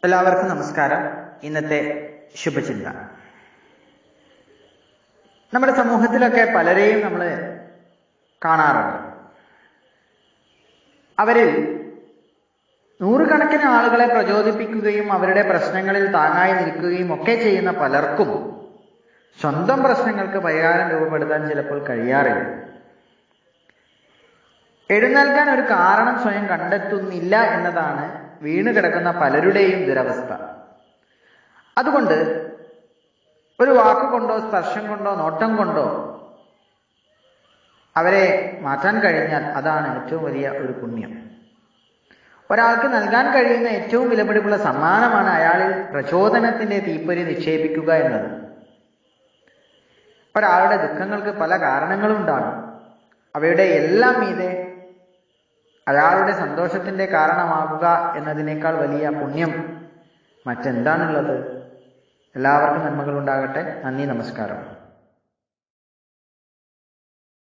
എല്ലാവർക്കും നമസ്കാരം ഇന്നത്തെ ശുഭചിന്ത നമ്മുടെ സമൂഹത്തിലൊക്കെ പലരെയും നമ്മൾ കാണാറുണ്ട് അവരിൽ നൂറുകണക്കിന് ആളുകളെ പ്രചോദിപ്പിക്കുകയും അവരുടെ പ്രശ്നങ്ങളിൽ താങ്ങായി നിൽക്കുകയും ഒക്കെ ചെയ്യുന്ന പലർക്കും സ്വന്തം പ്രശ്നങ്ങൾക്ക് പരിഹാരം രൂപപ്പെടുത്താൻ ചിലപ്പോൾ കഴിയാറില്ല എഴുന്നേൽക്കാൻ ഒരു കാരണം സ്വയം കണ്ടെത്തുന്നില്ല എന്നതാണ് വീണ് കിടക്കുന്ന പലരുടെയും ദുരവസ്ഥ അതുകൊണ്ട് ഒരു വാക്കുകൊണ്ടോ സ്പർശം കൊണ്ടോ നോട്ടം കൊണ്ടോ അവരെ മാറ്റാൻ കഴിഞ്ഞാൽ അതാണ് ഏറ്റവും വലിയ ഒരു പുണ്യം ഒരാൾക്ക് നൽകാൻ കഴിയുന്ന ഏറ്റവും വിലപിടിപ്പുള്ള സമ്മാനമാണ് അയാളിൽ പ്രചോദനത്തിന്റെ തീപ്പൊരി നിക്ഷേപിക്കുക എന്നത് ഒരാളുടെ ദുഃഖങ്ങൾക്ക് പല കാരണങ്ങളും ഉണ്ടാകും അവയുടെ എല്ലാം മീതെ അയാളുടെ സന്തോഷത്തിന്റെ കാരണമാകുക എന്നതിനേക്കാൾ വലിയ പുണ്യം മറ്റെന്താണുള്ളത് എല്ലാവർക്കും നന്മകൾ ഉണ്ടാകട്ടെ നന്ദി നമസ്കാരം